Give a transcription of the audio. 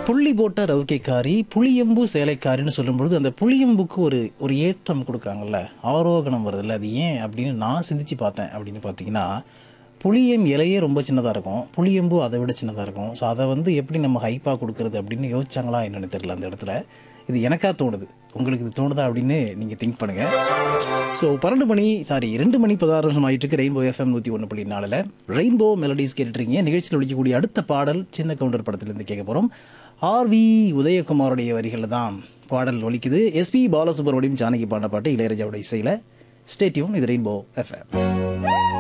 புள்ளி போட்ட ரவுக்கைக்காரி புளியம்பு சேலைக்காரின்னு சொல்லும்பொழுது அந்த புளியம்புக்கு ஒரு ஒரு ஏற்றம் கொடுக்குறாங்கல்ல ஆரோகணம் வருதுல்ல அது ஏன் அப்படின்னு நான் சிந்திச்சு பார்த்தேன் அப்படின்னு பார்த்தீங்கன்னா புளியம் இலையே ரொம்ப சின்னதாக இருக்கும் புளியம்பு அதை விட சின்னதாக இருக்கும் ஸோ அதை வந்து எப்படி நம்ம ஹைப்பாக கொடுக்குறது அப்படின்னு யோசிச்சாங்களா என்னன்னு தெரியல அந்த இடத்துல இது எனக்கா தோணுது உங்களுக்கு இது தோணுதா அப்படின்னு நீங்கள் திங்க் பண்ணுங்கள் ஸோ பன்னெண்டு மணி சாரி ரெண்டு மணி பதினாறு நிமிஷம் ஆயிட்டு இருக்கு ரெயின்போ எஃப்எம் நூற்றி ஒன்று புள்ளி நாலில் ரெயின்போ மெலடிஸ் கேட்டுட்ருக்கீங்க நிகழ்ச்சியில் ஒழிக்கக்கூடிய அடுத்த பாடல் சின்ன கவுண்டர் படத்துலேருந்து கேட்க போகிறோம் ஆர்வி உதயகுமாருடைய வரிகளில் தான் பாடல் ஒலிக்குது எஸ்பி பாலசுப்ரமணியம் ஜானகி பாடின பாட்டு இளையராஜாவோட இசையில் ஸ்டேட்யூன் இது ரெயின்போ எஃப்எம்